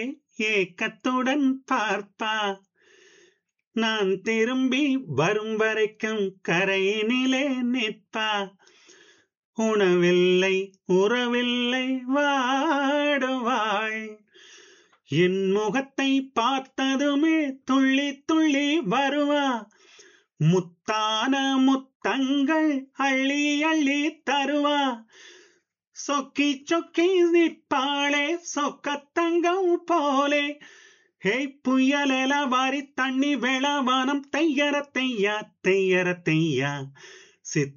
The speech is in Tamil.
ஏக்கத்துடன் பார்ப்பா நான் திரும்பி வரும் வரைக்கும் கரையினிலே நிற்பா உணவில்லை உறவில்லை வாடுவாள் என் முகத்தை பார்த்ததுமே துள்ளி துள்ளி வருவா முத்தான முத்தங்கள் அள்ளி அள்ளி தருவா சொக்கி சொக்கி நிற்பாளே சொக்கத்தங்கம் போலே ஹே புயலெல வாரி தண்ணி வேளவானம் தையர தையா தையர தையா சித்